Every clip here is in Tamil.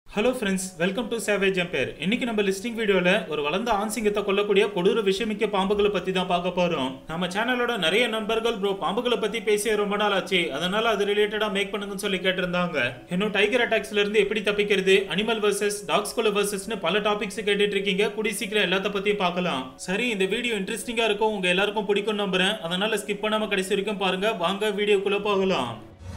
hello friends welcome to savage ember இன்னைக்கு நம்ம லிஸ்டிங் வீடியோல ஒரு வளர்ந்த ஆண் சிங்கத்தை கொல்லக்கூடிய கொடூர விஷமிக்க பாம்புகளை பத்தி தான் பார்க்க போறோம் நம்ம சேனலோட நிறைய நண்பர்கள் ப்ரோ பாம்புகளை பத்தி பேசி ரொம்ப நாள் ஆச்சு அதனால அது ரிலேட்டடா மேக் பண்ணுங்கன்னு சொல்லி கேட்டிருந்தாங்க இன்னும் டைகர் அட்டாக்ஸ்ல இருந்து எப்படி தப்பிக்கிறது அனிமல் வர்சஸ் டாக்ஸ் கொலை வர்சஸ்னு பல டாபிக்ஸ் கேட்டுட்டு இருக்கீங்க கூடி சீக்கிரம் எல்லாத்த பத்தியும் பார்க்கலாம் சரி இந்த வீடியோ இன்ட்ரெஸ்டிங்கா இருக்கும் உங்க எல்லாருக்கும் பிடிக்கும் நம்புறேன் அதனால ஸ்கிப் பண்ணாம கடைசி வரைக்கும் பாருங்க வாங்க வீடியோக்குள்ள போகலாம்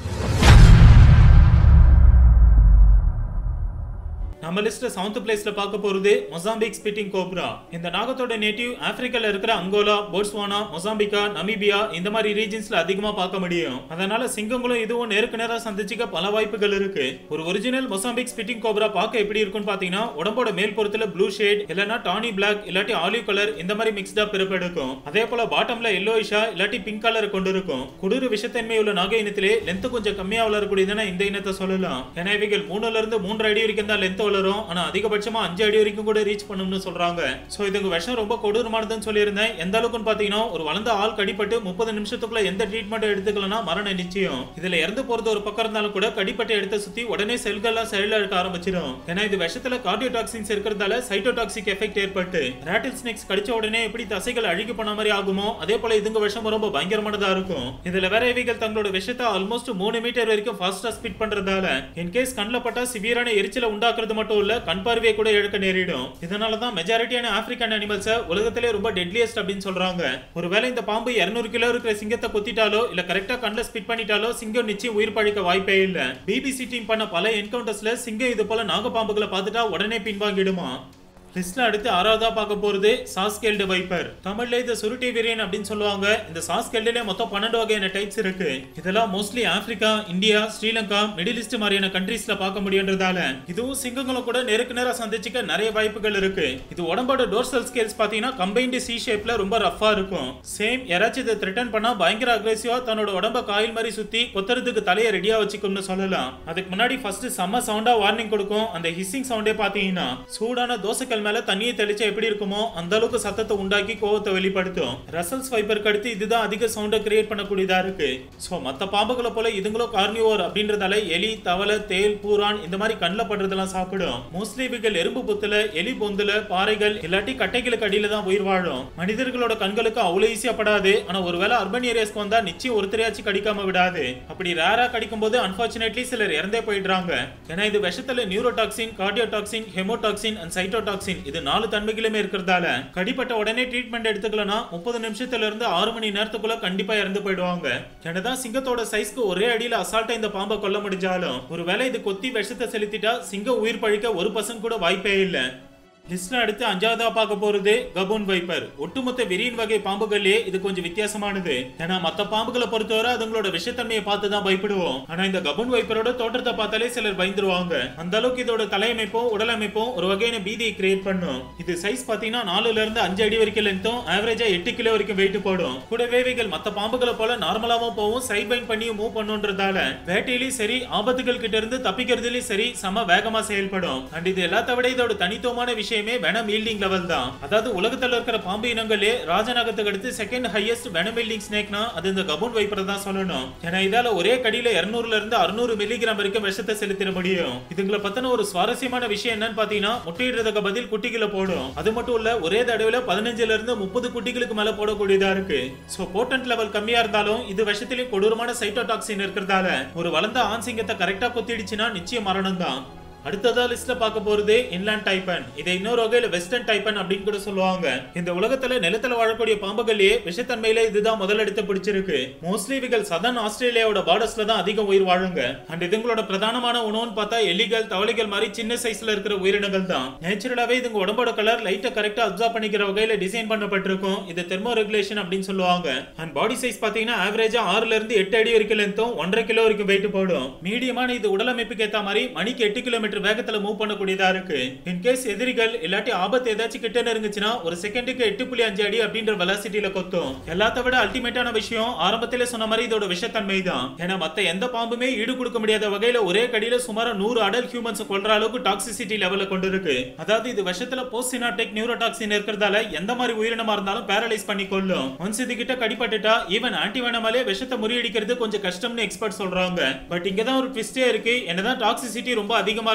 நம்ம லிஸ்ட்ல செவன்த் பிளேஸ்ல பார்க்க போறது மொசாம்பிக் ஸ்பிட்டிங் கோப்ரா இந்த நாகத்தோட நேட்டிவ் ஆப்பிரிக்கால இருக்கிற அங்கோலா போட்ஸ்வானா மொசாம்பிகா நமீபியா இந்த மாதிரி ரீஜன்ஸ்ல அதிகமா பார்க்க முடியும் அதனால சிங்கங்களும் இதுவும் நேருக்கு நேரா சந்திச்சுக்க பல வாய்ப்புகள் இருக்கு ஒரு ஒரிஜினல் மொசாம்பிக் ஸ்பிட்டிங் கோப்ரா பார்க்க எப்படி இருக்கும்னு பாத்தீங்கன்னா உடம்போட மேல் புறத்துல ப்ளூ ஷேட் இல்லனா டானி பிளாக் இல்லாட்டி ஆலிவ் கலர் இந்த மாதிரி மிக்ஸ்டா பிறப்பெடுக்கும் அதே போல பாட்டம்ல எல்லோயிஷா இல்லாட்டி பிங்க் கலர் கொண்டு இருக்கும் குளிர் விஷத்தன்மை உள்ள நாக இனத்திலே லென்த் கொஞ்சம் கம்மியா வளரக்கூடியதுன்னா இந்த இனத்தை சொல்லலாம் ஏன்னா இவைகள் மூணுல இருந்து மூன்று அடி வரைக்கும் தான் லென்த் வளரும் ஆனா அதிகபட்சமா அஞ்சு அடி வரைக்கும் கூட ரீச் பண்ணும்னு சொல்றாங்க சோ இதுக்கு விஷம் ரொம்ப கொடூரமானதுன்னு சொல்லியிருந்தேன் எந்த அளவுக்குன்னு பாத்தீங்கன்னா ஒரு வளர்ந்த ஆள் கடிப்பட்டு முப்பது நிமிஷத்துக்குள்ள எந்த ட்ரீட்மெண்ட் எடுத்துக்கலனா மரண நிச்சயம் இதுல இறந்து போறது ஒரு பக்கம் இருந்தாலும் கூட கடிப்பட்டை எடுத்து சுத்தி உடனே செல்கள்லாம் செயல் எடுக்க ஆரம்பிச்சிடும் ஏன்னா இது விஷத்துல கார்டியோடாக்சின்ஸ் இருக்கிறதால சைட்டோடாக்சிக் எஃபெக்ட் ஏற்பட்டு ராட்டில் ஸ்னேக்ஸ் கடிச்ச உடனே எப்படி தசைகள் அழுகி போன மாதிரி ஆகுமோ அதே போல இதுங்க விஷம் ரொம்ப பயங்கரமானதா இருக்கும் இதுல வேற இவைகள் தங்களோட விஷத்தை ஆல்மோஸ்ட் மூணு மீட்டர் வரைக்கும் ஃபாஸ்டா ஸ்பீட் பண்றதால இன்கேஸ் கண்ணில் பட்டா சிவியரான எரிச்சலை உண்டாக்குறது மட்டும் இல்ல கண் பார்வையை கூட இழக்க நேரிடும் இதனால தான் மெஜாரிட்டியான ஆப்பிரிக்கன் அனிமல்ஸை உலகத்திலே ரொம்ப டெட்லியஸ்ட் அப்படின்னு சொல்றாங்க ஒருவேளை இந்த பாம்பு 200 கிலோ இருக்கிற சிங்கத்தை கொத்திட்டாலோ இல்ல கரெக்டா கண்ணில் ஸ்பிட் பண்ணிட்டாலோ சிங்கம் நிச்சயம் உயிர் பழிக்க வாய்ப்பே இல்ல பிபிசி டீம் பண்ண பல என்கவுண்டர்ஸ்ல சிங்கம் இது போல நாகப்பாம்புகளை பார்த்துட்டா உடனே பின்வாங்கிடுமா லிஸ்ட்ல அடுத்து ஆறாவதா பார்க்க போறது சாஸ்கெல்டு வைப்பர் தமிழ்ல இது சுருட்டி வீரியன் அப்படின்னு சொல்லுவாங்க இந்த சாஸ்கெல்டுல மொத்தம் பன்னெண்டு வகையான டைப்ஸ் இருக்கு இதெல்லாம் mostly Africa India Sri Lanka middle east மாதிரியான கண்ட்ரீஸ்ல பார்க்க முடியுன்றதால இதுவும் சிங்கங்களை கூட நேருக்கு நேரா சந்திச்சுக்க நிறைய வாய்ப்புகள் இருக்கு இது உடம்போட டோர்சல் ஸ்கேல்ஸ் பாத்தீங்கன்னா கம்பைன்டு சி ஷேப்ல ரொம்ப ரஃபா இருக்கும் சேம் யாராச்சும் இதை த்ரெட்டன் பண்ணா பயங்கர அக்ரெசிவா தன்னோட உடம்ப காயில் மாதிரி சுத்தி கொத்துறதுக்கு தலையை ரெடியா வச்சுக்கும்னு சொல்லலாம் அதுக்கு முன்னாடி ஃபர்ஸ்ட் செம்ம சவுண்டா வார்னிங் கொடுக்கும் அந்த ஹிஸ்ஸிங் சவுண்டே பாத்தீங்கன்னா சூடான தோசைக்கல் மேல தண்ணியை தெளிச்சா எப்படி இருக்குமோ அந்த அளவுக்கு சத்தத்தை உண்டாக்கி கோவத்தை வெளிப்படுத்தும் ரசல்ஸ் வைப்பருக்கு அடுத்து இதுதான் அதிக சவுண்டை கிரியேட் பண்ணக்கூடியதா இருக்கு சோ மத்த பாம்புகளை போல இதுங்களும் கார்னிவோர் அப்படின்றதால எலி தவளை தேல் பூரான் இந்த மாதிரி கண்ணில் படுறதெல்லாம் சாப்பிடும் மோஸ்ட்லி இவைகள் எறும்பு புத்துல எலி பொந்துல பாறைகள் இல்லாட்டி கட்டைகளுக்கு அடியில தான் உயிர் வாழும் மனிதர்களோட கண்களுக்கு அவ்வளவு ஈஸியா படாது ஆனா ஒருவேளை அர்பன் ஏரியாஸ்க்கு வந்தா நிச்சயம் ஒருத்தரையாச்சும் கடிக்காம விடாது அப்படி ரேரா கடிக்கும் போது அன்பார்ச்சுனேட்லி சிலர் இறந்தே போயிடுறாங்க ஏன்னா இது விஷத்துல neurotoxin cardiotoxin haemotoxin and cytotoxin இது நாலு தன்மைகளுமே இருக்கிறதால கடிப்பட்ட உடனே ட்ரீட்மெண்ட் எடுத்துக்கலனா முப்பது நிமிஷத்துல இருந்து ஆறு மணி நேரத்துக்குள்ள கண்டிப்பா இறந்து போயிடுவாங்க என்னதான் சிங்கத்தோட சைஸ்க்கு ஒரே அடியில அசால்ட்டா இந்த பாம்பை கொல்ல முடிஞ்சாலும் ஒருவேளை இது கொத்தி விஷத்தை செலுத்திட்டா சிங்கம் உயிர் பழிக்க ஒரு பர்சன்ட் கூட வாய்ப்பே இல்லை லிஸ்ட்ல அடுத்து அஞ்சாவதா பார்க்க போறது கபூன் வைப்பர் ஒட்டுமொத்த விரியன் வகை பாம்புகள்லயே இது கொஞ்சம் வித்தியாசமானது ஏன்னா மத்த பாம்புகளை பொறுத்தவரை அதுங்களோட விஷத்தன்மையை பார்த்து தான் பயப்படுவோம் ஆனா இந்த கபூன் வைப்பரோட தோற்றத்தை பார்த்தாலே சிலர் பயந்துருவாங்க அந்த அளவுக்கு இதோட தலையமைப்பும் உடல் அமைப்பும் ஒரு வகையான பீதியை கிரியேட் பண்ணும் இது சைஸ் பாத்தீங்கன்னா நாலுல இருந்து அஞ்சு அடி வரைக்கும் லென்த்தும் ஆவரேஜா எட்டு கிலோ வரைக்கும் வெயிட் போடும் கூடவே இவைகள் மத்த பாம்புகளை போல நார்மலாவும் போகும் சைட் பைன் பண்ணியும் மூவ் பண்ணுன்றதால வேட்டையிலயும் சரி ஆபத்துகள் கிட்ட இருந்து தப்பிக்கிறதுலயும் சரி செம வேகமா செயல்படும் அண்ட் இது எல்லாத்த விட இதோட தனித்துவமான விஷயம் விஷயமே வெனம் ஈல்டிங் லெவல் தான் அதாவது உலகத்துல இருக்கிற பாம்பு இனங்களே ராஜநாகத்துக்கு அடுத்து செகண்ட் ஹையஸ்ட் வெனம் ஈல்டிங் ஸ்னேக்னா அது இந்த கபூன் வைப்பர் தான் சொல்லணும் ஏன்னா இதால ஒரே கடியில 200 இருந்து அறுநூறு மில்லிகிராம் வரைக்கும் விஷத்தை செலுத்திட முடியும் இதுங்களை பத்தின ஒரு சுவாரஸ்யமான விஷயம் என்னன்னு பாத்தீங்கன்னா முட்டையிடுறதுக்கு பதில் குட்டிகளை போடும் அது மட்டும் இல்ல ஒரே தடவையில பதினஞ்சுல இருந்து முப்பது குட்டிகளுக்கு மேல போடக்கூடியதா இருக்கு சோ போட்டன்ட் லெவல் கம்மியா இருந்தாலும் இது விஷத்திலேயே கொடூரமான சைட்டோடாக்சின் இருக்கிறதால ஒரு வளர்ந்த ஆண் சிங்கத்தை கரெக்டா கொத்திடுச்சுன்னா நிச்சயம் மரணம் தான் அடுத்ததா லிஸ்ட்ல பார்க்க போறது இன்லாண்ட் டைப்பன் இதை இன்னொரு வகையில வெஸ்டர்ன் டைப்பன் அப்படின்னு கூட சொல்லுவாங்க இந்த உலகத்துல நிலத்துல வாழக்கூடிய பாம்புகள்லயே விஷத்தன்மையில இதுதான் முதலிடத்தை பிடிச்சிருக்கு மோஸ்ட்லி இவைகள் சதன் ஆஸ்திரேலியாவோட பார்டர்ஸ்ல தான் அதிகம் உயிர் வாழுங்க அண்ட் இதுங்களோட பிரதானமான உணவுன்னு பார்த்தா எலிகள் தவளைகள் மாதிரி சின்ன சைஸ்ல இருக்கிற உயிரினங்கள் தான் நேச்சுரலாவே இதுங்க உடம்போட கலர் லைட்டை கரெக்டா அப்சர்வ் பண்ணிக்கிற வகையில டிசைன் பண்ணப்பட்டிருக்கும் இது தெர்மோ ரெகுலேஷன் அப்படின்னு சொல்லுவாங்க அண்ட் பாடி சைஸ் பாத்தீங்கன்னா ஆவரேஜா ஆறுல இருந்து எட்டு அடி வரைக்கும் லென்த்தும் ஒன்றரை கிலோ வரைக்கும் வெயிட் போடும் மீடியமான இது உடலமைப்புக்கு ஏத்த மாதிரி மணிக்கு எட்டு கிலோமீட்டர் கிலோமீட்டர் வேகத்துல மூவ் பண்ணக்கூடியதா இருக்கு இன் கேஸ் எதிரிகள் இல்லாட்டி ஆபத்து ஏதாச்சும் கிட்ட நெருங்குச்சுன்னா ஒரு செகண்டுக்கு எட்டு புள்ளி அஞ்சு அடி அப்படின்ற வெலாசிட்டியில கொத்தும் எல்லாத்த விட அல்டிமேட்டான விஷயம் ஆரம்பத்திலே சொன்ன மாதிரி இதோட விஷத்தன்மை தான் ஏன்னா மத்த எந்த பாம்புமே ஈடு கொடுக்க முடியாத வகையில ஒரே கடியில சுமார் நூறு அடல் ஹியூமன்ஸ் கொல்ற அளவுக்கு டாக்ஸிசிட்டி லெவல்ல கொண்டு இருக்கு அதாவது இது விஷத்துல போஸ்ட் சினாடெக் நியூரோடாக்சின் இருக்கிறதால எந்த மாதிரி உயிரினமா இருந்தாலும் பேரலைஸ் பண்ணி கொள்ளும் ஒன்ஸ் இது கிட்ட கடிப்பட்டுட்டா ஈவன் ஆன்டிவனமாலே விஷத்தை முறியடிக்கிறது கொஞ்சம் கஷ்டம்னு எக்ஸ்பர்ட் சொல்றாங்க பட் இங்க தான் ஒரு ட்விஸ்டே இருக்கு என்னதான் டாக்ஸிசிட்டி ரொம்ப அதிகமா இருந்தாலும்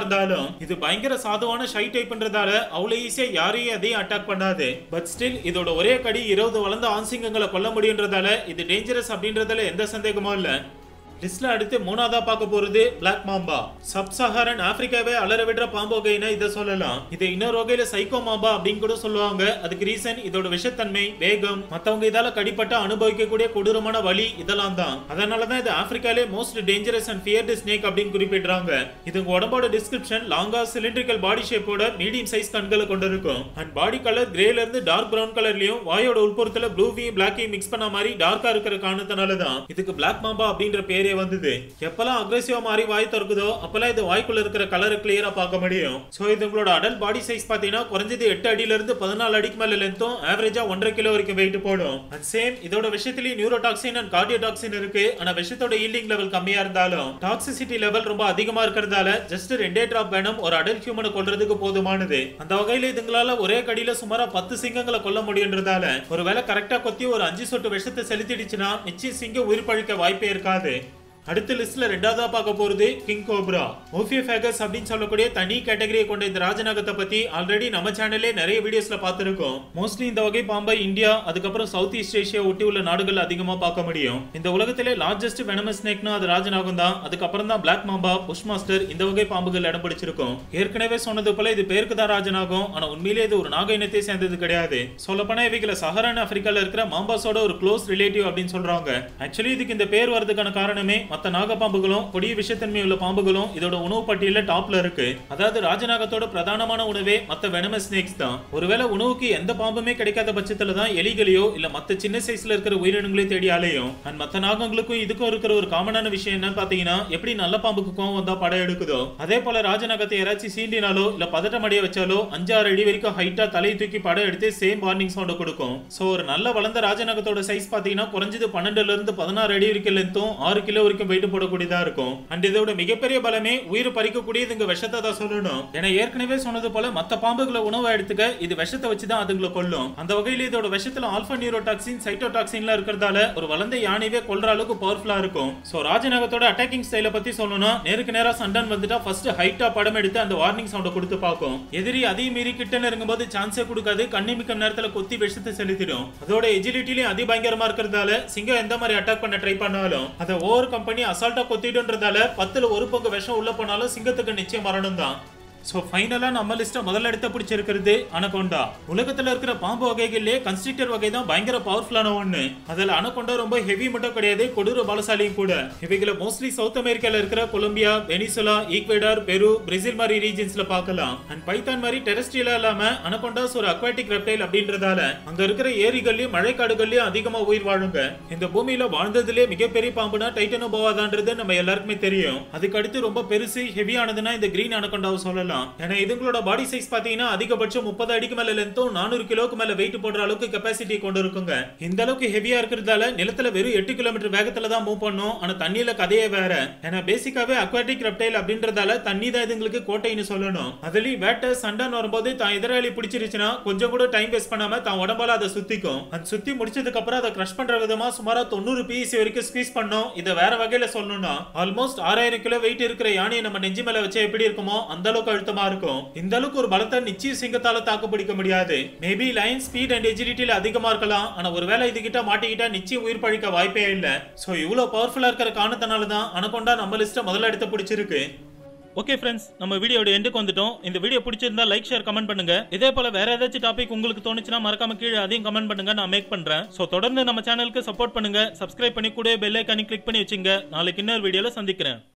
இருந்தாலும் இது பயங்கர சாதுவான ஷை டைப்ன்றதால அவ்வளவு ஈஸியா யாரையும் அதையும் அட்டாக் பண்ணாது பட் ஸ்டில் இதோட ஒரே கடி இருபது வளர்ந்த ஆண் சிங்கங்களை கொல்ல முடியுன்றதால இது டேஞ்சரஸ் அப்படின்றதுல எந்த சந்தேகமும் இல்ல லிஸ்ட்ல அடுத்து மூணாவதா பார்க்க போறது பிளாக் மாம்பா சப் சஹாரன் ஆப்பிரிக்காவே அலற விடுற பாம்பு வகைனா இதை சொல்லலாம் இது இன்னொரு வகையில சைக்கோ மாம்பா அப்படின்னு கூட சொல்லுவாங்க அதுக்கு ரீசன் இதோட விஷத்தன்மை வேகம் மத்தவங்க இதால கடிப்பட்ட அனுபவிக்கக்கூடிய கொடூரமான வலி இதெல்லாம் தான் அதனாலதான் இது ஆப்பிரிக்காலே most dangerous and feared snake அப்படின்னு குறிப்பிடுறாங்க இது உங்க உடம்போட டிஸ்கிரிப்ஷன் லாங்கா சிலிண்ட்ரிக்கல் பாடி ஷேப்போட மீடியம் சைஸ் கண்களை கொண்டு இருக்கும் அண்ட் பாடி கலர் கிரேல இருந்து டார்க் பிரவுன் கலர்லயும் வாயோட உட்புறத்துல ப்ளூவையும் பிளாக்கையும் மிக்ஸ் பண்ண மாதிரி டார்க்கா இருக்கிற காரணத்தினால தான் இதுக்கு பிளாக் மாம்பா அப்படின்ற பேரே வந்தது எப்பெல்லாம் அக்ரெசிவா மாறி வாய் திறக்குதோ அப்பெல்லாம் இது வாய்க்குள்ள இருக்கிற கலரை கிளியரா பார்க்க முடியும் சோ இது உங்களோட அடல்ட் பாடி சைஸ் பாத்தீங்கன்னா குறைஞ்சது எட்டு அடியில இருந்து பதினாலு அடிக்கு மேல லென்த்தும் ஆவரேஜா ஒன்றரை கிலோ வரைக்கும் வெயிட் போடும் அண்ட் சேம் இதோட விஷயத்திலேயே நியூரோடாக்சின் அண்ட் கார்டியோடாக்சின் இருக்கு ஆனா விஷயத்தோட ஈல்டிங் லெவல் கம்மியா இருந்தாலும் டாக்ஸிசிட்டி லெவல் ரொம்ப அதிகமா இருக்கிறதால ஜஸ்ட் ரெண்டே டிராப் வேணும் ஒரு அடல்ட் ஹியூமனை கொல்றதுக்கு போதுமானது அந்த வகையில இதுங்களால ஒரே கடியில சுமாரா பத்து சிங்கங்களை கொல்ல முடியுன்றதால ஒருவேளை கரெக்டா கொத்தி ஒரு அஞ்சு சொட்டு விஷத்தை செலுத்திடுச்சுன்னா நிச்சயம் சிங்கம் உயிர் பழிக்க வாய்ப்பே இருக்காது அடுத்த லிஸ்ட்ல ரெண்டாவதா பார்க்க போறது கிங் கோப்ரா ஓஃபியோஃபேகஸ் அப்படின்னு சொல்லக்கூடிய தனி கேட்டகரியை கொண்ட இந்த ராஜநாகத்தை பத்தி ஆல்ரெடி நம்ம சேனல்லே நிறைய வீடியோஸ்ல பார்த்திருக்கோம் மோஸ்ட்லி இந்த வகை பாம்பை இந்தியா அதுக்கப்புறம் சவுத் ஈஸ்ட் ஏஷியா ஒட்டி உள்ள நாடுகள் அதிகமா பார்க்க முடியும் இந்த உலகத்திலே லார்ஜஸ்ட் வெனமஸ் ஸ்னேக்னா அது ராஜநாகம் தான் அதுக்கப்புறம் தான் பிளாக் மாம்பா புஷ் மாஸ்டர் இந்த வகை பாம்புகள் இடம் பிடிச்சிருக்கும் ஏற்கனவே சொன்னது போல இது பேருக்கு தான் ராஜநாகம் ஆனா உண்மையிலே இது ஒரு நாக இனத்தை சேர்ந்தது கிடையாது சொல்லப்போனா இவைகளை சஹரான் ஆப்பிரிக்கால இருக்கிற மாம்பாஸோட ஒரு க்ளோஸ் ரிலேட்டிவ் அப்படின்னு சொல்றாங்க ஆக்சுவலி இதுக்கு இந்த பேர் வரதுக்கான காரணமே மத்த நாகப்பாம்புகளும் கொடிய விஷத்தன்மை உள்ள பாம்புகளும் இதோட உணவு பட்டியல டாப்ல இருக்கு அதாவது ராஜநாகத்தோட பிரதானமான உணவே மத்த வெனமஸ் ஸ்னேக்ஸ் தான் ஒருவேளை உணவுக்கு எந்த பாம்புமே கிடைக்காத பட்சத்துல தான் எலிகளையோ இல்ல மத்த சின்ன சைஸ்ல இருக்கிற உயிரினங்களையும் தேடி அலையும் அண்ட் மத்த நாகங்களுக்கும் இதுக்கும் இருக்கிற ஒரு காமனான விஷயம் என்னன்னு பாத்தீங்கன்னா எப்படி நல்ல பாம்புக்கு கோவம் வந்தா படம் எடுக்குதோ அதே போல ராஜநாகத்தை யாராச்சும் சீண்டினாலோ இல்ல பதட்டம் அடைய வச்சாலோ அஞ்சாறு அடி வரைக்கும் ஹைட்டா தலையை தூக்கி படம் எடுத்து சேம் வார்னிங் சவுண்ட் கொடுக்கும் சோ ஒரு நல்ல வளர்ந்த ராஜநாகத்தோட சைஸ் பாத்தீங்கன்னா குறைஞ்சது பன்னெண்டுல இருந்து பதினாறு அடி வரைக்கும் லென்த்தும் ஆறு கிலோ வரைக்கும் வெயிட் போடக்கூடியதா இருக்கும் அண்ட் இதோட மிகப்பெரிய பலமே உயிர் பறிக்கக்கூடியது இங்க விஷத்தை தான் சொல்லணும் ஏன்னா ஏற்கனவே சொன்னது போல மத்த பாம்புகளை உணவை எடுத்துக்க இது விஷத்தை வச்சுதான் அதுங்களை கொல்லும் அந்த வகையில இதோட விஷத்துல ஆல்பா நியூரோடாக்சின் சைட்டோடாக்சின்லாம் இருக்கிறதால ஒரு வளர்ந்த யானையவே கொல்ற அளவுக்கு பவர்ஃபுல்லா இருக்கும் சோ ராஜநாகத்தோட அட்டாக்கிங் ஸ்டைல பத்தி சொல்லணும்னா நேருக்கு நேரா சண்டன் வந்துட்டா ஃபர்ஸ்ட் ஹைட்டா படம் எடுத்து அந்த வார்னிங் சவுண்ட கொடுத்து பார்க்கும் எதிரி அதையும் மீறி கிட்ட நெருங்கும் போது சான்ஸே கொடுக்காது கண்ணிமிக்கம் நேரத்துல கொத்தி விஷத்தை செலுத்திடும் அதோட எஜிலிட்டிலையும் அதி பயங்கரமா இருக்கிறதால சிங்கம் எந்த மாதிரி அட்டாக் பண்ண ட்ரை பண்ணாலும் அதை ஓவர் கம்பெனி அசால்ட்டா கொத்திடுன்றதால பத்துல ஒரு பங்கு விஷம் உள்ள போனாலும் சிங்கத்துக்கு நிச்சயம் மரணம் தான் சோ ஃபைனலா நம்ம லிஸ்ட முதல்ல எடுத்த பிடிச்சிருக்கிறது அனகொண்டா உலகத்துல இருக்கிற பாம்பு வகைகள்லயே கன்ஸ்ட்ரக்டர் வகை தான் பயங்கர பவர்ஃபுல்லான ஒண்ணு அதுல அனகொண்டா ரொம்ப ஹெவி மட்டும் கிடையாது கொடூர பலசாலியும் கூட இவைகளை மோஸ்ட்லி சவுத் அமெரிக்கால இருக்கிற Colombia Venezuela Ecuador Peru Brazil மாதிரி ரீஜன்ஸ்ல பார்க்கலாம் அண்ட் பைத்தான் மாதிரி டெரஸ்ட்ரியலா இல்லாம அனகொண்டாஸ் ஒரு அக்வாட்டிக் ரெப்டைல் அப்படின்றதால அங்க இருக்கிற ஏரிகள்லயும் மழைக்காடுகள்லயும் அதிகமா உயிர் வாழுங்க இந்த பூமியில வாழ்ந்ததுலே மிகப்பெரிய பாம்புனா டைட்டனோபோவாதான்றது நம்ம எல்லாருக்குமே தெரியும் அதுக்கு அடுத்து ரொம்ப பெருசு ஹெவியானதுன்னா இந்த கிரீன் அனகொண்டாவை சொல்லலாம் ஏன்னா இதுங்களோட பாடி சைஸ் பாத்தீங்கன்னா அதிகபட்சம் முப்பது அடிக்கு மேல லென்த்தும் நானூறு கிலோக்கு மேல வெயிட் போடுற அளவுக்கு கெப்பாசிட்டி கொண்டு இருக்குங்க இந்த அளவுக்கு ஹெவியா இருக்கிறதால நிலத்துல வெறும் எட்டு கிலோமீட்டர் வேகத்துல தான் மூவ் பண்ணும் ஆனா தண்ணியில கதையே வேற ஏன்னா பேசிக்காவே அக்வாட்டிக் ரெப்டைல் அப்படின்றதால தண்ணி தான் இதுங்களுக்கு கோட்டைன்னு சொல்லணும் அதுலயும் வேட்டை சண்டைன்னு வரும்போது தான் எதிராளி பிடிச்சிருச்சுன்னா கொஞ்சம் கூட டைம் வேஸ்ட் பண்ணாம தான் உடம்பால அதை சுத்திக்கும் அது சுத்தி முடிச்சதுக்கு அப்புறம் அதை கிரஷ் பண்ற விதமா சுமாரா தொண்ணூறு பிஎஸ்சி வரைக்கும் ஸ்குவீஸ் பண்ணும் இதை வேற வகையில சொல்லணும்னா ஆல்மோஸ்ட் ஆறாயிரம் கிலோ வெயிட் இருக்கிற யானையை நம்ம நெஞ்சு மேல வச்சா எப்படி இருக்குமோ அந்த அளவுக்கு அழுத்தமா இருக்கும் இந்த அளவுக்கு ஒரு பலத்தை நிச்சயம் சிங்கத்தால தாக்கு பிடிக்க முடியாது மேபி லைன் ஸ்பீட் அண்ட் எஜிலிட்டியில அதிகமா இருக்கலாம் ஆனா ஒருவேளை இது கிட்ட மாட்டிக்கிட்டா நிச்சயம் உயிர் பழிக்க வாய்ப்பே இல்ல சோ இவ்வளவு பவர்ஃபுல்லா இருக்கிற காரணத்தினால தான் அனகொண்டா நம்ம லிஸ்ட முதல்ல எடுத்து பிடிச்சிருக்கு ஓகே ஃப்ரெண்ட்ஸ் நம்ம வீடியோட எண்டுக்கு வந்துட்டோம் இந்த வீடியோ பிடிச்சிருந்தா லைக் ஷேர் கமெண்ட் பண்ணுங்க இதே போல வேற ஏதாச்சும் டாபிக் உங்களுக்கு தோணுச்சுன்னா மறக்காம கீழே அதையும் கமெண்ட் பண்ணுங்க நான் மேக் பண்றேன் சோ தொடர்ந்து நம்ம சேனலுக்கு சப்போர்ட் பண்ணுங்க சப்ஸ்கிரைப் பண்ணி கூட பெல் ஐக்கானி கிளிக் பண்ணி வச்சுங்க நாளைக்கு இன்னொரு வீடியோல சந்திக்கிறேன்